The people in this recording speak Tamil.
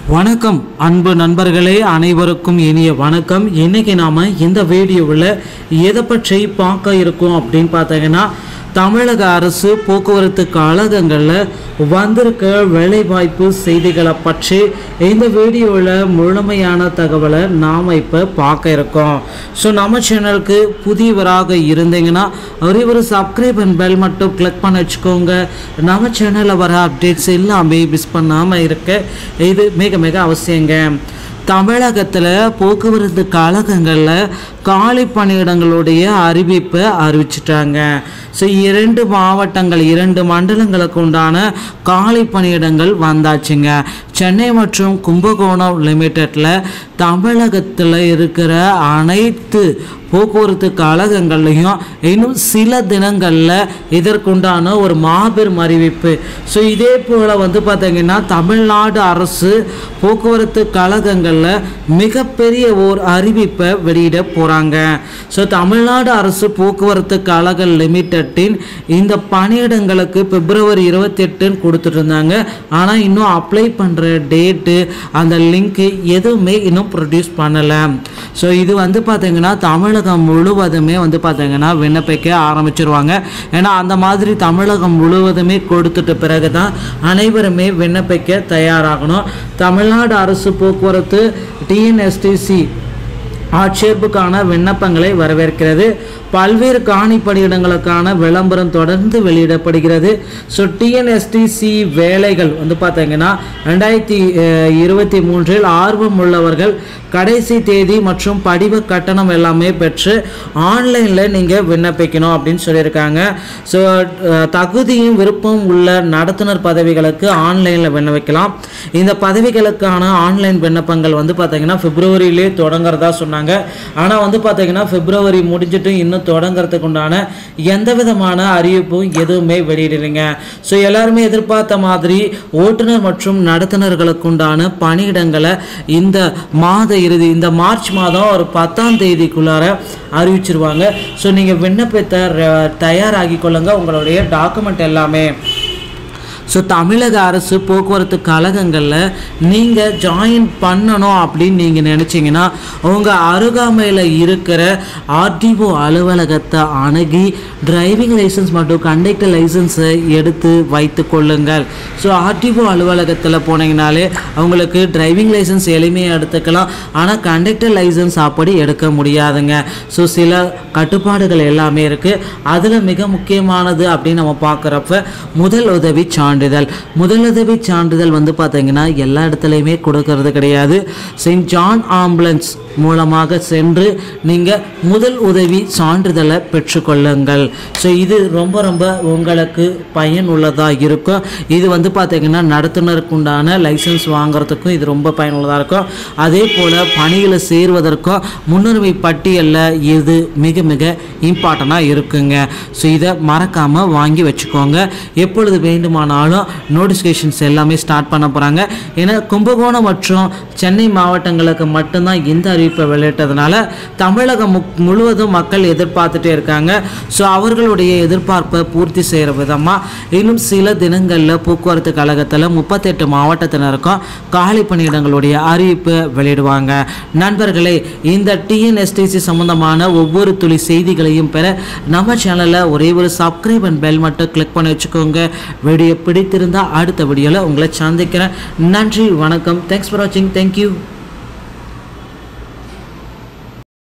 வணக்கம் அன்பு நண்பர்களே அனைவருக்கும் இனிய வணக்கம் இன்னைக்கு நாம இந்த வீடியோவில் எதை பற்றி பார்க்க இருக்கோம் அப்படின்னு பார்த்தீங்கன்னா தமிழக அரசு போக்குவரத்து கழகங்களில் வந்திருக்க வேலைவாய்ப்பு செய்திகளை பற்றி இந்த வீடியோவில் முழுமையான தகவலை நாம் இப்போ பார்க்க இருக்கோம் ஸோ நம்ம சேனலுக்கு புதியவராக இருந்தீங்கன்னா ஒரே ஒரு சப்ஸ்கிரைப் அண்ட் பெல் மட்டும் கிளிக் பண்ண வச்சுக்கோங்க நம்ம சேனலில் வர அப்டேட்ஸ் எல்லாமே மிஸ் பண்ணாமல் இருக்க இது மிக மிக அவசியங்க தமிழகத்தில் போக்குவரத்து கழகங்களில் காலி பணியிடங்களுடைய அறிவிப்பை அறிவிச்சிட்டாங்க ஸோ இரண்டு மாவட்டங்கள் இரண்டு மண்டலங்களுக்கு உண்டான காலி பணியிடங்கள் வந்தாச்சுங்க சென்னை மற்றும் கும்பகோணம் லிமிட்டெடில் தமிழகத்தில் இருக்கிற அனைத்து போக்குவரத்து கழகங்கள்லையும் இன்னும் சில தினங்களில் இதற்குண்டான ஒரு மாபெரும் அறிவிப்பு ஸோ இதே போல் வந்து பார்த்தீங்கன்னா தமிழ்நாடு அரசு போக்குவரத்து கழகங்களில் மிகப்பெரிய ஓர் அறிவிப்பை வெளியிட போகிறாங்க ஸோ தமிழ்நாடு அரசு போக்குவரத்து கழக லிமிட்டெட்டின் இந்த பணியிடங்களுக்கு பிப்ரவரி இருபத்தெட்டுன்னு கொடுத்துட்டு இருந்தாங்க ஆனால் இன்னும் அப்ளை பண்ணுற டேட்டு அந்த லிங்க்கு எதுவுமே இன்னும் ப்ரொடியூஸ் பண்ணலை ஸோ இது வந்து பார்த்தீங்கன்னா தமிழகம் முழுவதுமே வந்து பார்த்தீங்கன்னா விண்ணப்பிக்க ஆரம்பிச்சிருவாங்க ஏன்னா அந்த மாதிரி தமிழகம் முழுவதுமே கொடுத்துட்ட பிறகு தான் அனைவருமே விண்ணப்பிக்க தயாராகணும் தமிழ்நாடு அரசு போக்குவரத்து டிஎன்எஸ்டிசி ஆட்சேர்ப்புக்கான விண்ணப்பங்களை வரவேற்கிறது பல்வேறு காணி பணியிடங்களுக்கான விளம்பரம் தொடர்ந்து வெளியிடப்படுகிறது ஸோ டிஎன்எஸ்டிசி வேலைகள் வந்து பார்த்தீங்கன்னா ரெண்டாயிரத்தி அஹ், இருபத்தி மூன்றில் ஆர்வம் உள்ளவர்கள் கடைசி தேதி மற்றும் படிவ கட்டணம் எல்லாமே பெற்று ஆன்லைனில் நீங்கள் விண்ணப்பிக்கணும் அப்படின்னு சொல்லியிருக்காங்க ஸோ தகுதியும் விருப்பம் உள்ள நடத்துனர் பதவிகளுக்கு ஆன்லைனில் விண்ணப்பிக்கலாம் இந்த பதவிகளுக்கான ஆன்லைன் விண்ணப்பங்கள் வந்து பார்த்தீங்கன்னா பிப்ரவரியிலே தொடங்குறதா சொன்னாங்க ஆனால் வந்து பார்த்தீங்கன்னா பிப்ரவரி முடிஞ்சிட்டு இன்னும் தொடங்குறதுக்கு உண்டான எந்த விதமான அறிவிப்பும் எதுவுமே வெளியிடலைங்க ஸோ எல்லாருமே எதிர்பார்த்த மாதிரி ஓட்டுநர் மற்றும் நடத்துனர்களுக்கு உண்டான பணியிடங்களை இந்த மாத இறுதி இந்த மார்ச் மாதம் ஒரு பத்தாம் தேதிக்குள்ளார அறிவிச்சிருவாங்க ஸோ நீங்கள் விண்ணப்பத்தை ர- தயாராகி கொள்ளுங்க உங்களுடைய டாக்குமெண்ட் எல்லாமே ஸோ தமிழக அரசு போக்குவரத்து கழகங்களில் நீங்கள் ஜாயின் பண்ணணும் அப்படின்னு நீங்கள் நினச்சிங்கன்னா உங்கள் அருகாமையில் இருக்கிற ஆர்டிஓ அலுவலகத்தை அணுகி டிரைவிங் லைசன்ஸ் மற்றும் கண்டக்டர் லைசன்ஸை எடுத்து வைத்து கொள்ளுங்கள் ஸோ ஆர்டிஓ அலுவலகத்தில் போனீங்கனாலே அவங்களுக்கு டிரைவிங் லைசன்ஸ் எளிமையாக எடுத்துக்கலாம் ஆனால் கண்டக்டர் லைசன்ஸ் அப்படி எடுக்க முடியாதுங்க ஸோ சில கட்டுப்பாடுகள் எல்லாமே இருக்குது அதில் மிக முக்கியமானது அப்படின்னு நம்ம பார்க்குறப்ப முதல் உதவி சான்றிதழ் முதலுதவி சான்றிதழ் வந்து பார்த்தீங்கன்னா எல்லா இடத்துலையுமே கொடுக்கறது கிடையாது செயின்ட் ஜான் ஆம்புலன்ஸ் மூலமாக சென்று நீங்கள் முதல் உதவி சான்றிதழை பெற்றுக்கொள்ளுங்கள் ஸோ இது ரொம்ப ரொம்ப உங்களுக்கு பயனுள்ளதாக இருக்கும் இது வந்து பார்த்தீங்கன்னா நடத்துனருக்கு உண்டான லைசன்ஸ் வாங்குறதுக்கும் இது ரொம்ப பயனுள்ளதாக இருக்கும் அதே போல் பணியில் சேர்வதற்கும் முன்னுரிமை பட்டியலில் இது மிக மிக இம்பார்ட்டண்ட்டாக இருக்குங்க ஸோ இதை மறக்காமல் வாங்கி வச்சுக்கோங்க எப்பொழுது வேண்டுமானாலும் நோட்டிஃபிகேஷன்ஸ் எல்லாமே ஸ்டார்ட் பண்ண போகிறாங்க ஏன்னா கும்பகோணம் மற்றும் சென்னை மாவட்டங்களுக்கு மட்டும்தான் இந்த அறிவிப்பை வெளியிட்டதுனால தமிழகம் முக்- முழுவதும் மக்கள் எதிர்பார்த்துட்டே இருக்காங்க ஸோ அவர்களுடைய எதிர்பார்ப்பை பூர்த்தி செய்கிற விதமாக இன்னும் சில தினங்களில் போக்குவரத்து கழகத்தில் முப்பத்தெட்டு மாவட்டத்தினருக்கும் காலி பணியிடங்களுடைய அறிவிப்பு வெளியிடுவாங்க நண்பர்களே இந்த டிஎன்எஸ்டிசி சம்பந்தமான ஒவ்வொரு துளி செய்திகளையும் பெற நம்ம சேனலில் ஒரே ஒரு சப்ஸ்கிரைப் அண்ட் பெல் மட்டும் கிளிக் பண்ணி வச்சுக்கோங்க வீடியோ பிடித்திருந்தால் அடுத்த வீடியோவில் உங்களை சந்திக்கிறேன் நன்றி வணக்கம் தேங்க்ஸ் ஃபார் வாட்சிங் தேங்க்யூ